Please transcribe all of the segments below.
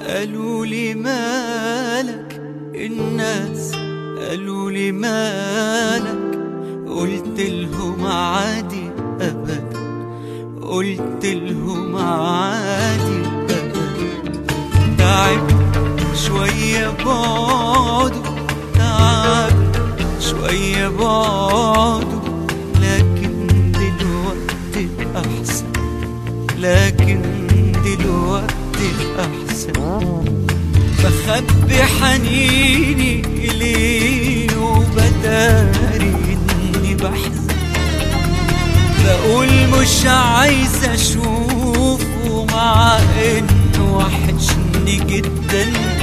قالوا لي مالك الناس قالوا لي مالك قلت لهم عادي ابدا قلت لهم عادي ابدا تعب شوية بعده تعب شوية بعده لكن دلوقتي أحسن لكن دلوقتي أحسن بخبي حنيني إليه وبداري إني بحزن بقول مش عايز أشوفه مع إنه وحشني جدا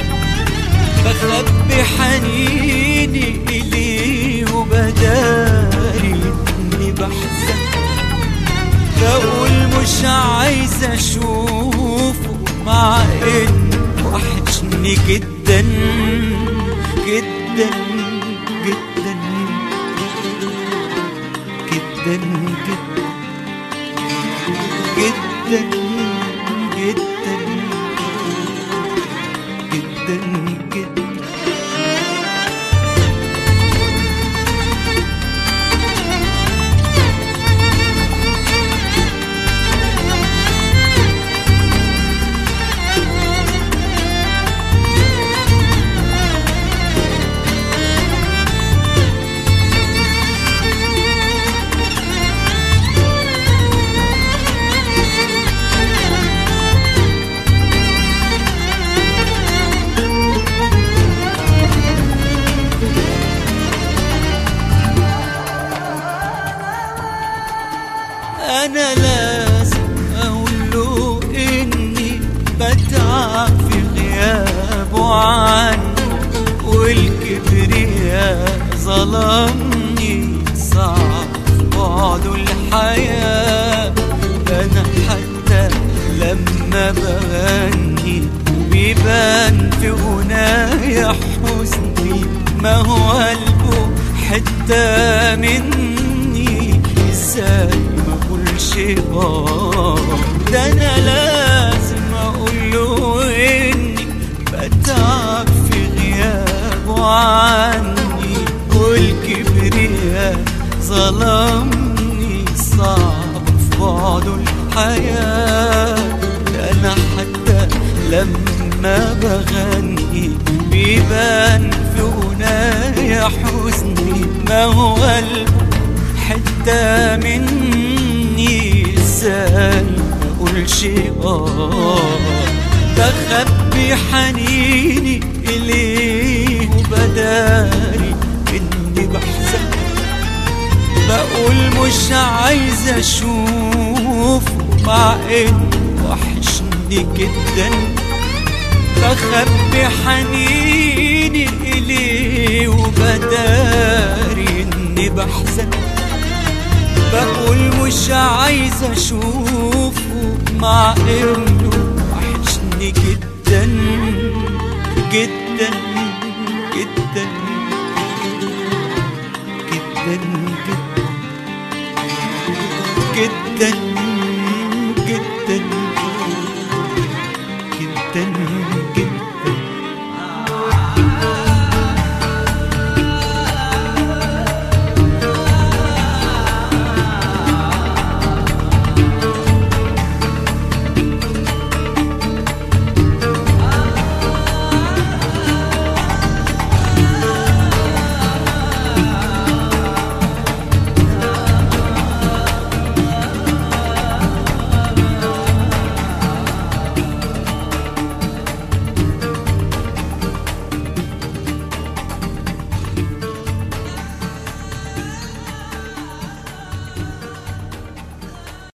بخبي حنيني إليه وبداري إني بحزن بقول مش عايز أشوفه مع إنه وحشني جدا جدا جدا جدا جدا جدا جدا جدا انا لازم اقول له اني بتعب في غيابه عني والكبرياء ظلمني صعب بعده الحياة انا حتى لما بغني بيبان في غنايا حزني ما هو قلبه حتة مني ازاي ما اقولش اه ده انا لازم اقول له اني بتعب في غيابه عني والكبرياء ظلمني صعب في بعده الحياة ده انا حتى لما بغني بيبان في غنايا حزني ما هو قلبه حتة مني ازاي ما اقولش اه بخبي حنيني اليه وبداري اني بحزن بقول مش عايز اشوفه مع انه وحشني جدا بخبي حنيني اليه وبداري اني بحزن بقول مش عايز اشوفه مع انه وحشني جدا جدا جدا جدا جدا جدا جدا